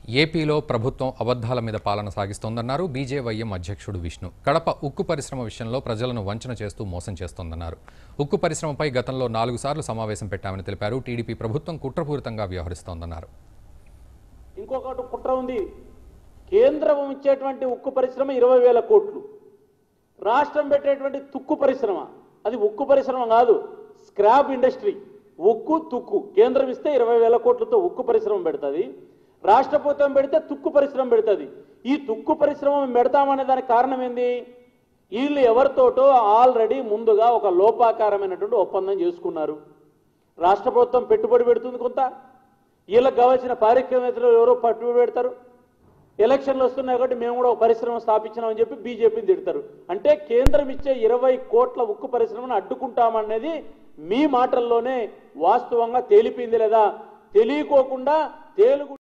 ఏపీలో ప్రభుత్వం అబద్ధాల మీద పాలన సాగిస్తోందన్నారు బీజేవైఎం అధ్యక్షుడు విష్ణు కడప ఉక్కు పరిశ్రమ విషయంలో ప్రజలను వంచన చేస్తూ మోసం చేస్తోందన్నారు ఉక్కు పరిశ్రమపై గతంలో నాలుగు సార్లు సమావేశం పెట్టామని తెలిపారు టీడీపీ ప్రభుత్వం కుట్రపూరితంగా వ్యవహరిస్తోందన్నారు ఇంకొకటి కుట్ర ఉంది కేంద్రం ఇచ్చేటువంటి ఉక్కు పరిశ్రమ ఇరవై వేల కోట్లు రాష్ట్రం పెట్టేటువంటి తుక్కు పరిశ్రమ అది ఉక్కు పరిశ్రమ కాదు స్క్రాప్ ఇండస్ట్రీ ఉక్కు తుక్కు కేంద్రం ఇస్తే ఇరవై వేల కోట్లతో ఉక్కు పరిశ్రమ పెడుతుంది రాష్ట్ర ప్రభుత్వం పెడితే తుక్కు పరిశ్రమ పెడుతుంది ఈ తుక్కు పరిశ్రమ మేము పెడతామనే దానికి కారణం ఏంది వీళ్ళు ఎవరితోటో ఆల్రెడీ ముందుగా ఒక లోపాకారమైనటువంటి ఒప్పందం చేసుకున్నారు రాష్ట్ర ప్రభుత్వం పెట్టుబడి పెడుతుంది కొంత వీళ్ళకి కావాల్సిన పారిశ్రామికవేత్తలు ఎవరో పట్టుబడి పెడతారు ఎలక్షన్లు వస్తున్నాయి కాబట్టి మేము కూడా ఒక పరిశ్రమ స్థాపించినామని చెప్పి బీజేపీని తిడతారు అంటే కేంద్రం ఇచ్చే ఇరవై కోట్ల ఉక్కు పరిశ్రమను అడ్డుకుంటామనేది మీ మాటల్లోనే వాస్తవంగా తేలిపోయింది లేదా తెలియకోకుండా తేలుగు